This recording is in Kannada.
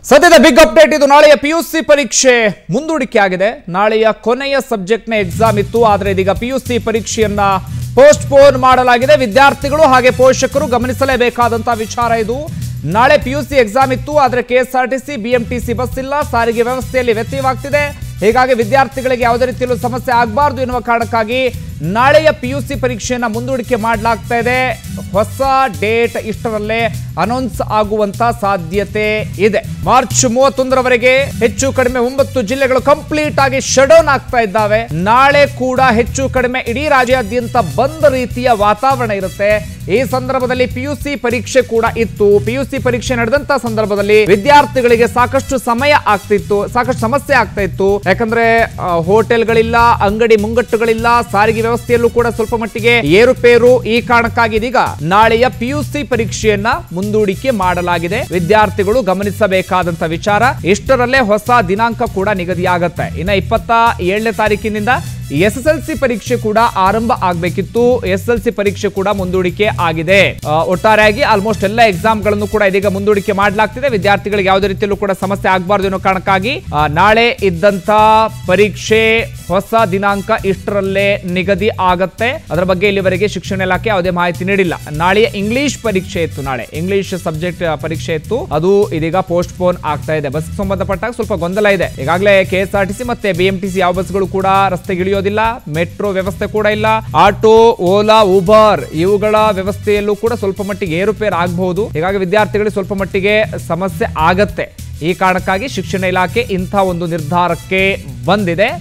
ಸದ್ಯದ ಬಿಗ್ ಅಪ್ಡೇಟ್ ಇದು ನಾಳೆಯ ಪಿ ಯು ಸಿ ಪರೀಕ್ಷೆ ಮುಂದೂಡಿಕೆ ಆಗಿದೆ ನಾಳೆಯ ಕೊನೆಯ ಸಬ್ಜೆಕ್ಟ್ನ ಎಕ್ಸಾಮ್ ಇತ್ತು ಆದರೆ ಇದೀಗ ಪಿ ಯು ಸಿ ಪರೀಕ್ಷೆಯನ್ನ ಪೋಸ್ಟ್ ಪೋನ್ ಮಾಡಲಾಗಿದೆ ವಿದ್ಯಾರ್ಥಿಗಳು ಹಾಗೆ ಪೋಷಕರು ಗಮನಿಸಲೇಬೇಕಾದಂತಹ ವಿಚಾರ ಇದು ನಾಳೆ ಪಿ ಯು ಸಿ ಎಕ್ಸಾಮ್ ಇತ್ತು ಆದರೆ K S R T C B M T C bus ಇಲ್ಲ ಸಾರಿಗೆ ವ್ಯವಸ್ಥೆಯಲ್ಲಿ ವ್ಯತ್ಯಯವಾಗ್ತಿದೆ ಹೀಗಾಗಿ ವಿದ್ಯಾರ್ಥಿಗಳಿಗೆ ಯಾವುದೇ ರೀತಿಯಲ್ಲೂ ಸಮಸ್ಯೆ ಆಗಬಾರ್ದು ಎನ್ನುವ ಕಾರಣಕ್ಕಾಗಿ ನಾಳೆಯ ಪಿ ಯು ಸಿ ಪರೀಕ್ಷೆಯನ್ನ ಮುಂದೂಡಿಕೆ ಮಾಡಲಾಗ್ತಾ ಇದೆ ಹೊಸ ಡೇಟ್ ಇಷ್ಟರಲ್ಲೇ ಅನೌನ್ಸ್ ಆಗುವಂತ ಸಾಧ್ಯತೆ ಇದೆ ಮಾರ್ಚ್ ಮೂವತ್ತೊಂದರವರೆಗೆ ಹೆಚ್ಚು ಕಡಿಮೆ ಒಂಬತ್ತು ಜಿಲ್ಲೆಗಳು ಕಂಪ್ಲೀಟ್ ಆಗಿ ಶಡೌನ್ ಆಗ್ತಾ ಇದ್ದಾವೆ ನಾಳೆ ಕೂಡ ಹೆಚ್ಚು ಕಡಿಮೆ ಇಡೀ ರಾಜ್ಯಾದ್ಯಂತ ಬಂದ್ ರೀತಿಯ ವಾತಾವರಣ ಇರುತ್ತೆ ಈ ಸಂದರ್ಭದಲ್ಲಿ ಪಿ ಯು ಸಿ ಪರೀಕ್ಷೆ ಕೂಡ ಇತ್ತು ಪಿ ಯು ಸಿ ಪರೀಕ್ಷೆ ನಡೆದಂತ ಸಂದರ್ಭದಲ್ಲಿ ವಿದ್ಯಾರ್ಥಿಗಳಿಗೆ ಸಾಕಷ್ಟು ಸಮಯ ಆಗ್ತಿತ್ತು ಸಾಕಷ್ಟು ಸಮಸ್ಯೆ ಆಗ್ತಾ ಇತ್ತು ಯಾಕಂದ್ರೆ ಆ, ಹೋಟೆಲ್ಗಳಿಲ್ಲ ಅಂಗಡಿ ಮುಂಗಟ್ಟುಗಳಿಲ್ಲ ಸಾರಿಗೆ ವ್ಯವಸ್ಥೆಯಲ್ಲೂ ಕೂಡ ಸ್ವಲ್ಪ ಮಟ್ಟಿಗೆ ಏರುಪೇರು ಈ ಕಾರಣಕ್ಕಾಗಿ ಇದೀಗ ನಾಳೆಯ ಪಿ ಯು ಸಿ ಪರೀಕ್ಷೆಯನ್ನ ಮುಂದೂಡಿಕೆ ಮಾಡಲಾಗಿದೆ ವಿದ್ಯಾರ್ಥಿಗಳು ಗಮನಿಸಬೇಕಾದಂತ ವಿಚಾರ ಇಷ್ಟರಲ್ಲೇ ಹೊಸ ದಿನಾಂಕ ಕೂಡ ನಿಗದಿಯಾಗತ್ತೆ ಇನ್ನ ಇಪ್ಪತ್ತ ಏಳನೇ ತಾರೀಕಿನಿಂದ ಎಸ್ ಎಸ್ ಎಲ್ ಸಿ ಪರೀಕ್ಷೆ ಕೂಡ ಆರಂಭ ಆಗಬೇಕಿತ್ತು ಎಸ್ ಎಲ್ ಸಿ ಪರೀಕ್ಷೆ ಕೂಡ ಮುಂದೂಡಿಕೆ ಆಗಿದೆ ಆ, ಒಟ್ಟಾರೆಯಾಗಿ ಆಲ್ಮೋಸ್ಟ್ ಎಲ್ಲ ಎಕ್ಸಾಮ್ ಗಳನ್ನು ಕೂಡ ಇದೀಗ ಮುಂದೂಡಿಕೆ ಮಾಡಲಾಗ್ತಿದೆ ವಿದ್ಯಾರ್ಥಿಗಳಿಗೆ ಯಾವುದೇ ರೀತಿಯಲ್ಲೂ ಕೂಡ ಸಮಸ್ಯೆ ಆಗಬಾರ್ದು ಅನ್ನೋ ಕಾರಣಕ್ಕಾಗಿ ಆ, ನಾಳೆ ಇದ್ದಂತ ಪರೀಕ್ಷೆ ಹೊಸ ದಿನಾಂಕ ಇಷ್ಟರಲ್ಲೇ ನಿಗದಿ ಆಗತ್ತೆ ಅದರ ಬಗ್ಗೆ ಇಲ್ಲಿವರೆಗೆ ಶಿಕ್ಷಣ ಇಲಾಖೆ ಯಾವುದೇ ಮಾಹಿತಿ ನೀಡಿಲ್ಲ ನಾಳೆಯ ಇಂಗ್ಲಿಷ್ ಪರೀಕ್ಷೆ ಇತ್ತು ನಾಳೆ ಇಂಗ್ಲಿಷ್ ಸಬ್ಜೆಕ್ಟ್ ಪರೀಕ್ಷೆ ಇತ್ತು ಅದು ಇದೀಗ ಪೋಸ್ಟ್ ಪೋನ್ ಆಗ್ತಾ ಇದೆ ಬಸ್ ಸಂಬಂಧಪಟ್ಟಾಗ ಸ್ವಲ್ಪ ಗೊಂದಲ ಇದೆ ಈಗಾಗಲೇ K S R T C ಮತ್ತೆ ಬಿಎಂಟಿಸಿ ಯಾವ ಬಸ್ಗಳು ಕೂಡ ರಸ್ತೆಗೆ ಇಳಿಯೋದಿಲ್ಲ ಮೆಟ್ರೋ ವ್ಯವಸ್ಥೆ ಕೂಡ ಇಲ್ಲ ಆಟೋ ಓಲಾ ಉಬರ್ ಇವುಗಳ ವ್ಯವಸ್ಥೆಯಲ್ಲೂ ಕೂಡ ಸ್ವಲ್ಪ ಮಟ್ಟಿಗೆ ಏರುಪೇರು ಆಗಬಹುದು ಹೀಗಾಗಿ ವಿದ್ಯಾರ್ಥಿಗಳಿಗೆ ಸ್ವಲ್ಪ ಮಟ್ಟಿಗೆ ಸಮಸ್ಯೆ ಆಗತ್ತೆ ಈ ಕಾರಣಕ್ಕಾಗಿ ಶಿಕ್ಷಣ ಇಲಾಖೆ ಇಂಥ ಒಂದು ನಿರ್ಧಾರಕ್ಕೆ ಬಂದಿದೆ